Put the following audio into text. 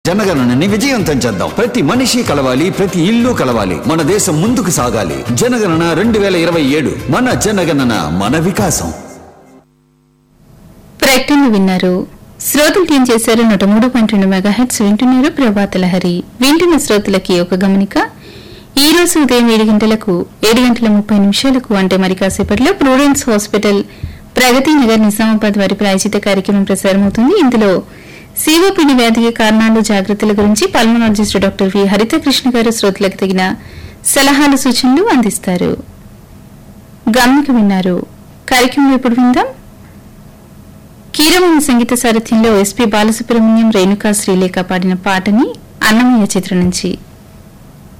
జనగణనని విజయవంతం చేద్దాం ప్రతి మనిషి కలవాలి ప్రతి ఇల్లు కలవాలి మన దేశం ముందుకు సాగాలి జనగణన రెండు వేల ఇరవై ఏడు మన జనగణన మన వికాసం ప్రకటనలు విన్నారు శ్రోతలు టీం చేశారు నూట మూడు పాయింట్ రెండు మెగాహెట్స్ వింటున్నారు ప్రభాత లహరి వింటున్న శ్రోతలకి ఒక గమనిక ఈ రోజు ఉదయం ఏడు గంటలకు ఏడు గంటల ముప్పై నిమిషాలకు అంటే మరి కాసేపట్లో ప్రూడెన్స్ హాస్పిటల్ ప్రగతి నగర్ నిజామాబాద్ వారి ప్రాయోజిత కార్యక్రమం ప్రసారమవుతుంది ఇందులో సీఓపీడి వ్యాధికి కారణాలు జాగ్రత్తల గురించి పల్మనాలజిస్ట్ డాక్టర్ వి హరిత కృష్ణ గారు శ్రోతలకు తగిన సలహాలు సూచనలు అందిస్తారు గమనిక విన్నారు కార్యక్రమం ఇప్పుడు విందాం కీరవాణి సంగీత సారథ్యంలో ఎస్పీ బాలసుబ్రహ్మణ్యం రేణుకా శ్రీలేఖ పాడిన పాటని అన్నమయ్య చిత్రం నుంచి